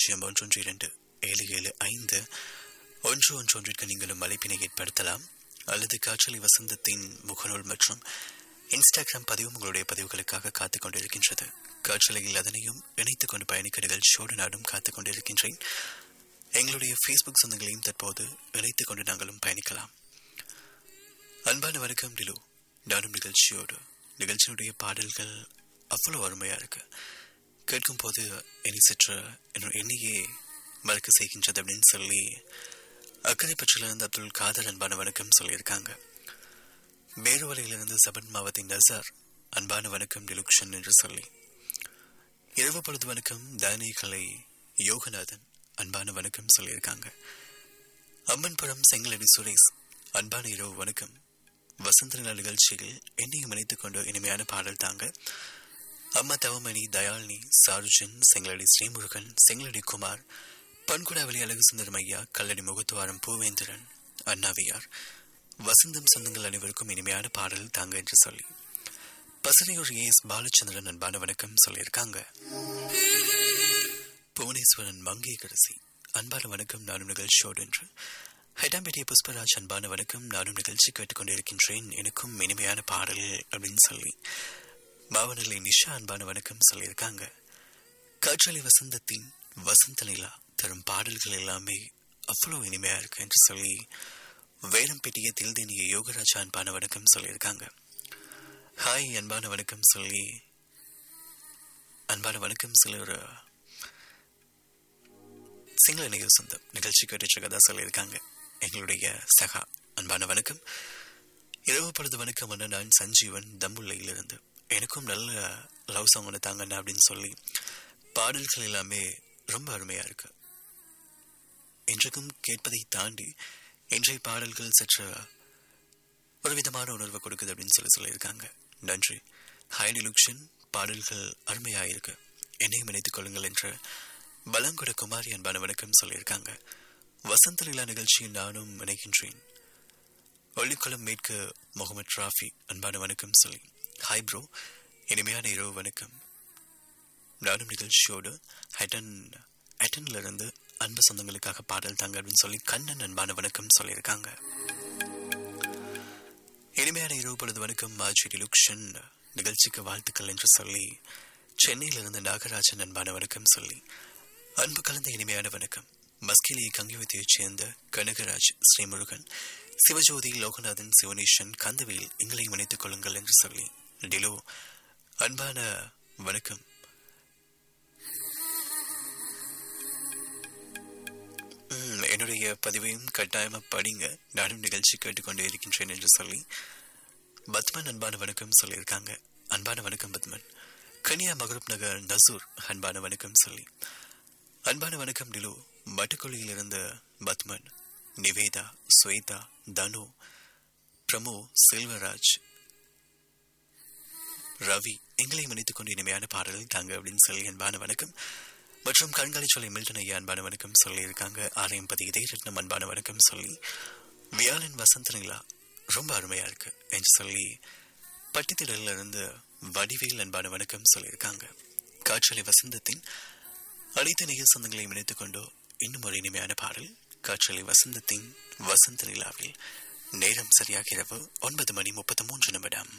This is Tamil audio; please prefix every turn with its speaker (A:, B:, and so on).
A: பூஜ்ஜியம் ஒன்று ஒன்று இரண்டு ஏழு ஏழு ஐந்து ஒன்று ஒன்று ஒன்றிற்கு நீங்களும் அழைப்பினை ஏற்படுத்தலாம் அல்லது காற்றலை வசந்தத்தின் முகநூல் மற்றும் இன்ஸ்டாகிராம் பதிவும் உங்களுடைய பதிவுகளுக்காக காத்துக் கொண்டிருக்கின்றது காற்றலையில் அதனையும் இணைத்துக் கொண்டு பயணிக்க நிகழ்ச்சியோடு நாடும் காத்துக் கொண்டிருக்கின்றேன் எங்களுடைய ஃபேஸ்புக் சொந்தங்களையும் தற்போது இணைத்துக் கொண்டு நாங்களும் பயணிக்கலாம் அன்பான வணக்கம் டிலு நானும் நிகழ்ச்சியோடு நிகழ்ச்சியினுடைய பாடல்கள் அவ்வளோ அருமையா இருக்கு கேட்கும் போது என்னை சற்று என்னோட எண்ணியே மறக்க செய்கின்றது அப்படின்னு சொல்லி அக்கறை பற்றிலிருந்து அப்துல் காதர் அன்பான வணக்கம் சொல்லியிருக்காங்க பேருவலையிலிருந்து சபன் மாவத்தின் நசார் அன்பான வணக்கம் டிலுக்ஷன் என்று சொல்லி இரவு பொழுது வணக்கம் தானிய கலை யோகநாதன் அன்பான வணக்கம் சொல்லியிருக்காங்க அம்மன்புரம் செங்கலடி சுரேஷ் அன்பான இரவு வணக்கம் வசந்த நில நிகழ்ச்சியில் என்னையும் இணைத்துக் கொண்டு இனிமையான பாடல் தாங்க அம்மா தவமணி தயாளினி சாருஜன் செங்கலடி ஸ்ரீமுருகன் செங்கலடி குமார் பன்குடாவளி அழகு சுந்தரம் ஐயா கல்லடி முகத்துவாரம் பூவேந்திரன் அண்ணாவியார் வசந்தம் சொந்தங்கள் அனைவருக்கும் இனிமையான பாடல் தாங்க என்று சொல்லி பசனையூர் ஏஎஸ் பாலச்சந்திரன் அன்பான வணக்கம் சொல்லியிருக்காங்க புவனேஸ்வரன் மங்கேகரசி அன்பான வணக்கம் நானும் நிகழ்ச்சியோடு என்று ஹைடாம்பேட்டிய புஷ்பராஜ் அன்பான வணக்கம் நானும் நிகழ்ச்சி கேட்டுக்கொண்டிருக்கின்றேன் எனக்கும் இனிமையான பாடல் அப்படின்னு சொல்லி மாவனலை நிஷா அன்பான வணக்கம் சொல்லியிருக்காங்க காற்றலை வசந்தத்தின் வசந்த நிலா தரும் பாடல்கள் எல்லாமே அவ்வளோ இனிமையா இருக்கு என்று சொல்லி வேலம்பேட்டிய தில்தேனிய யோகராஜா அன்பான வணக்கம் சொல்லியிருக்காங்க ஹாய் அன்பான வணக்கம் சொல்லி அன்பான வணக்கம் சொல்லி ஒரு சிங்கள நிகழ் சொந்தம் நிகழ்ச்சி கேட்டுச்சகதா சொல்லியிருக்காங்க எங்களுடைய சகா அன்பான வணக்கம் இரவு பொழுது வணக்கம் அண்ணா நான் சஞ்சீவன் தம்புள்ளையிலிருந்து எனக்கும் நல்ல லவ் சாங் ஒன்று தாங்கண்ணா அப்படின்னு சொல்லி பாடல்கள் எல்லாமே ரொம்ப அருமையா இருக்கு இன்றைக்கும் கேட்பதை தாண்டி இன்றைய பாடல்கள் சற்று ஒரு விதமான உணர்வை கொடுக்குது அப்படின்னு சொல்லி சொல்லியிருக்காங்க நன்றி ஹாய் டிலுக்ஷன் பாடல்கள் அருமையாயிருக்கு என்னையும் இணைத்துக் கொள்ளுங்கள் என்று பலங்குட குமாரி அன்பான வணக்கம் சொல்லியிருக்காங்க வசந்த நிலா நிகழ்ச்சியில் நானும் இணைகின்றேன் ஒளிக்குளம் மேற்கு முகமது ராஃபி அன்பான வணக்கம் சொல்லி ஹாய் ப்ரோ இனிமையான இரவு வணக்கம் நானும் நிகழ்ச்சியோடு ஹட்டன் ஹட்டன்ல இருந்து அன்பு சொந்தங்களுக்காக பாடல் தாங்க அப்படின்னு சொல்லி கண்ணன் அன்பான வணக்கம் சொல்லியிருக்காங்க இனிமையான இரவு பொழுது வணக்கம் மாஜி டிலுக்ஷன் நிகழ்ச்சிக்கு வாழ்த்துக்கள் என்று சொல்லி சென்னையிலிருந்து நாகராஜன் அன்பான வணக்கம் சொல்லி அன்பு கலந்த இனிமையான வணக்கம் மஸ்கிலி கங்கிவத்தையைச் சேர்ந்த கனகராஜ் ஸ்ரீமுருகன் சிவஜோதி லோகநாதன் சிவனேஷன் கந்தவேல் எங்களையும் இணைத்துக் கொள்ளுங்கள் என்று சொல்லி டிலோ அன்பான வணக்கம் என்னுடைய பதிவையும் கட்டாயமா படிங்க நானும் நிகழ்ச்சி கேட்டுக்கொண்டே இருக்கின்றேன் என்று சொல்லி பத்மன் அன்பான வணக்கம் சொல்லியிருக்காங்க அன்பான வணக்கம் பத்மன் கனியா மகரூப் நகர் நசூர் அன்பான வணக்கம் சொல்லி அன்பான வணக்கம் டிலு மட்டுக்குழியில் இருந்த பத்மன் நிவேதா ஸ்வேதா தனு பிரமோ செல்வராஜ் ரவி எங்களை மன்னித்துக் கொண்டு இனிமையான பாடல்கள் தாங்க அப்படின்னு சொல்லி அன்பான வணக்கம் மற்றும் கண்காணி சொல்லி மில்டன் ஐயா அன்பான வணக்கம் சொல்லியிருக்காங்க ஆலயம் பதி இதய ரத்னம் அன்பான வணக்கம் சொல்லி வியாழன் வசந்த நிலா ரொம்ப அருமையா இருக்கு என்று சொல்லி பட்டித்திடல இருந்து வடிவேல் அன்பான வணக்கம் சொல்லியிருக்காங்க காற்றலை வசந்தத்தின் அனைத்து நிகழ் சொந்தங்களையும் இணைத்துக் கொண்டு இன்னும் ஒரு இனிமையான பாடல் காற்றலை வசந்தத்தின் வசந்த நிலாவில் நேரம் சரியாக இரவு ஒன்பது மணி முப்பத்தி மூன்று நிமிடம்